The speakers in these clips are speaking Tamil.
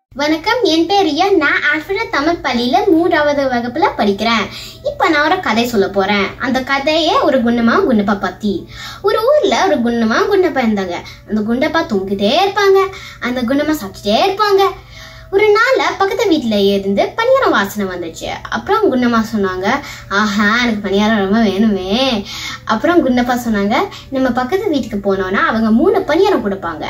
வணக்கம் என் பேர் ரியா நான் ஆல்ஃபிரட் தமிழ் பள்ளியில மூன்றாவது வகுப்புல படிக்கிறேன் இப்போ நான் ஒரு கதை சொல்ல போறேன் அந்த கதையே ஒரு குண்டமா குண்டப்பா பத்தி ஒரு ஊர்ல ஒரு குண்டமா குண்டப்பா இருந்தாங்க அந்த குண்டப்பா தூங்கிட்டே இருப்பாங்க அந்த குண்டமா சாப்பிட்டுட்டே இருப்பாங்க ஒரு நாள்ல பக்கத்து வீட்டுல இருந்து பணியாரம் வாசனை வந்துச்சு அப்புறம் குண்டம்மா சொன்னாங்க ஆஹா எனக்கு பணியாரம் ரொம்ப வேணுமே அப்புறம் குண்டப்பா சொன்னாங்க நம்ம பக்கத்து வீட்டுக்கு போனோம்னா அவங்க மூணு பணியாரம் கொடுப்பாங்க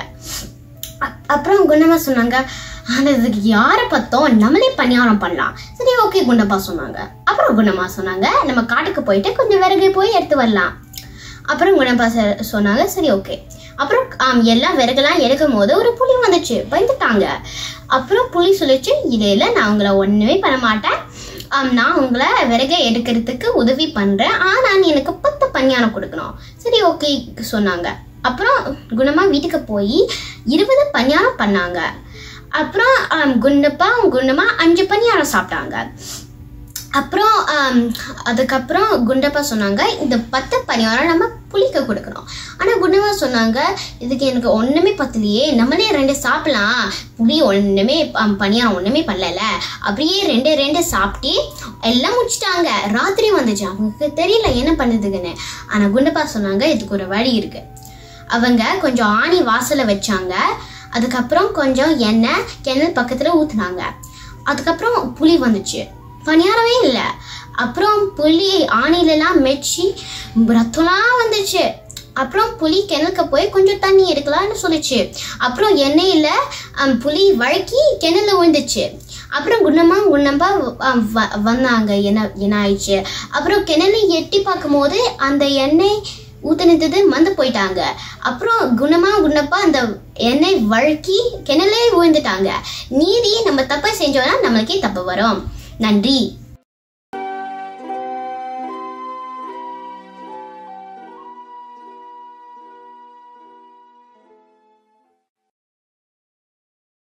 அ- அப்புறம் குண்டம்மா சொன்னாங்க ஆனா இதுக்கு யாரை பார்த்தோம் நம்மளே பணியாரம் பண்ணலாம் சரி ஓகே குண்டப்பா சொன்னாங்க அப்புறம் குண்டம்மா சொன்னாங்க நம்ம காட்டுக்கு போயிட்டு கொஞ்சம் விறகு போய் எடுத்து வரலாம் அப்புறம் குணப்பா சொ- சொன்னாங்க சரி ஓகே அப்புறம் ஆம், எல்லா விறகுலாம் எடுக்கும் போது ஒரு புலி வந்துச்சு பயந்துட்டாங்க அப்புறம் புலி சொல்லிச்சு இடையில நான் உங்களை ஒண்ணுமே பண்ண மாட்டேன் ஆம், நான் உங்களை விறகை எடுக்கிறதுக்கு உதவி பண்றேன் ஆனா நீ எனக்கு பத்து பணியாரம் கொடுக்கணும் சரி ஓகே சொன்னாங்க அப்புறம் குணமா வீட்டுக்கு போய் இருபது பணியாரம் பண்ணாங்க அப்புறம் ஆம், குண்டப்பா குண்டமா அஞ்சு பணியாரம் சாப்பிட்டாங்க அப்புறம் ஆம், அதுக்கப்புறம் குண்டப்பா சொன்னாங்க இந்த பத்து பணியாரம் நம்ம புளிக்க கொடுக்கணும் ஆனால் குண்டப்பா சொன்னாங்க இதுக்கு எனக்கு ஒன்றுமே பத்தலையே நம்மளே ரெண்டு சாப்பிடலாம் புளி ஒன்றுமே ஆம், பணியாரம் ஒன்றுமே பண்ணல அப்படியே ரெண்டு ரெண்டு சாப்பிட்டு எல்லாம் முடிச்சிட்டாங்க ராத்திரி வந்துச்சு அவங்களுக்கு தெரியல என்ன பண்ணுறதுக்குன்னு ஆனால் குண்டப்பா சொன்னாங்க இதுக்கு ஒரு வழி இருக்கு அவங்க கொஞ்சம் ஆணி வாசல்ல வச்சாங்க அதுக்கப்புறம் கொஞ்சம் எண்ணெய் கிணறு பக்கத்துல ஊத்துனாங்க அதுக்கப்புறம் புளி வந்துச்சு பணியாரமே இல்லை அப்புறம் புளி ஆணிலெல்லாம் மெச்சி ரத்தம்லாம் வந்துச்சு அப்புறம் புளி கிணறுக்கு போய் கொஞ்சம் தண்ணி எடுக்கலாம்னு சொல்லுச்சு அப்புறம் எண்ணெயில ஆம், புளி வழக்கி கிணறுல விழுந்துச்சு அப்புறம் குண்டமா குண்டமா ஆம், வ- வந்தாங்க என்ன என்ன ஆயிடுச்சு அப்புறம் கிணறு எட்டி பார்க்கும்போது அந்த எண்ணெய் ஊத்துனது மந்து போயிட்டாங்க அப்புறம் குணமா குணப்பா அந்த எண்ணெய் வழுக்கி கிணலே விழுந்துட்டாங்க நீதி நம்ம தப்பை செஞ்சோம்னா நம்மளுக்கே தப்பு வரும் நன்றி